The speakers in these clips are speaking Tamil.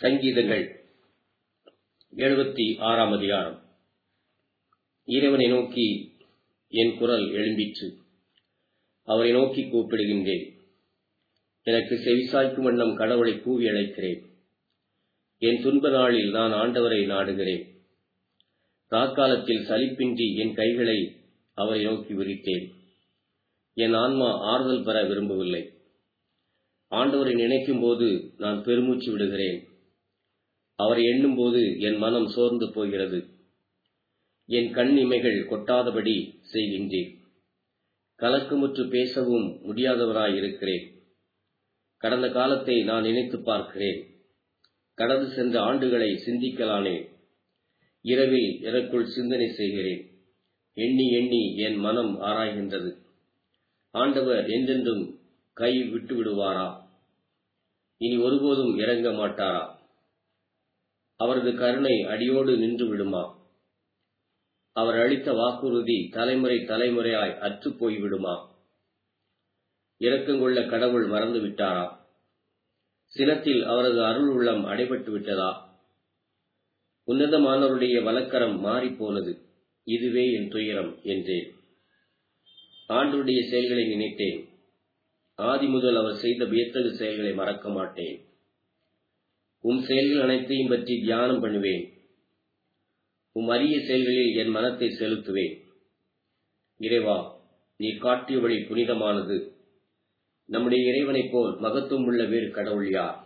சங்கீதங்கள் எழுபத்தி ஆறாம் அதிகாரம் இறைவனை நோக்கி என் குரல் எழும்பிற்று அவரை நோக்கி கூப்பிடுகின்றேன் எனக்கு செவிசாய்க்கும் வண்ணம் கடவுளை கூவி அழைக்கிறேன் என் துன்ப நாளில் நான் ஆண்டவரை நாடுகிறேன் ராக்காலத்தில் சலிப்பின்றி என் கைகளை அவரை நோக்கி விரித்தேன் என் ஆன்மா ஆறுதல் பெற விரும்பவில்லை ஆண்டவரை நினைக்கும் போது நான் பெருமூச்சு விடுகிறேன் அவரை எண்ணும் போது என் மனம் சோர்ந்து போகிறது என் கண் இமைகள் கொட்டாதபடி செய்கின்றேன் கலக்கமுற்று பேசவும் முடியாதவராயிருக்கிறேன் கடந்த காலத்தை நான் நினைத்து பார்க்கிறேன் கடந்து சென்ற ஆண்டுகளை சிந்திக்கலானேன் இரவில் எனக்குள் சிந்தனை செய்கிறேன் எண்ணி எண்ணி என் மனம் ஆராய்கின்றது ஆண்டவர் என்றென்றும் கை விட்டு விடுவாரா இனி ஒருபோதும் இறங்க மாட்டாரா அவரது கருணை அடியோடு நின்று விடுமா அவர் அளித்த வாக்குறுதி தலைமுறை தலைமுறையாய் அற்று போய்விடுமா இரக்கங்கொள்ள கடவுள் மறந்து விட்டாரா சினத்தில் அவரது அருள் உள்ளம் அடைபட்டு விட்டதா உன்னதமானவருடைய வலக்கரம் மாறிப்போனது இதுவே என் துயரம் என்றேன் ஆண்டருடைய செயல்களை நினைத்தேன் ஆதி முதல் அவர் செய்த வியத்தகு செயல்களை மறக்க மாட்டேன் உம் செயல்கள் அனைத்தையும் பற்றி தியானம் பண்ணுவேன் உம் அரிய செயல்களில் என் மனத்தை செலுத்துவேன் இறைவா நீ காட்டிய வழி புனிதமானது நம்முடைய இறைவனைப் போல் மகத்துவம் உள்ள வேறு கடவுள் யார்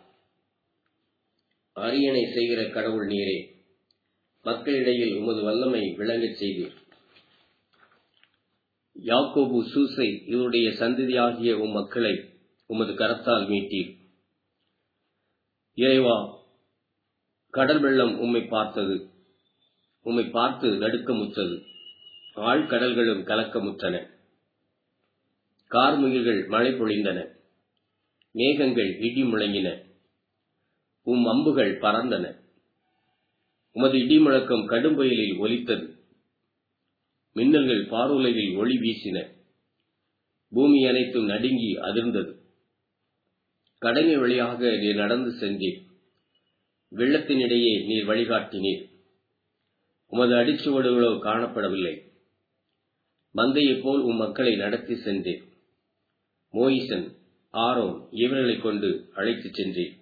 அரியணை செய்கிற கடவுள் நீரே மக்களிடையில் உமது வல்லமை விளங்கச் செய்தீர் யாக்கோபு சூசை இவருடைய சந்ததியாகிய உம் மக்களை உமது கரத்தால் மீட்டீர் இறைவா கடல் வெள்ளம் உம்மை பார்த்தது உம்மை பார்த்து நடுக்கமுற்றது ஆழ்கடல்களும் கலக்கமுற்றன கார்முகில்கள் மழை பொழிந்தன மேகங்கள் இடி முழங்கின உம் அம்புகள் பறந்தன உமது இடி முழக்கம் கடும்பொயலில் ஒலித்தது மின்னல்கள் பாருலகில் ஒளி வீசின பூமி அனைத்தும் நடுங்கி அதிர்ந்தது கடமை வழியாக நீர் நடந்து சென்றீர் வெள்ளத்தினிடையே நீர் வழிகாட்டினீர் உமது அடிச்சுவடுகளோ காணப்படவில்லை மந்தையைப் போல் உம் மக்களை நடத்தி சென்றேன் மோயிசன் ஆரோன் இவர்களைக் கொண்டு அழைத்துச் சென்றேன்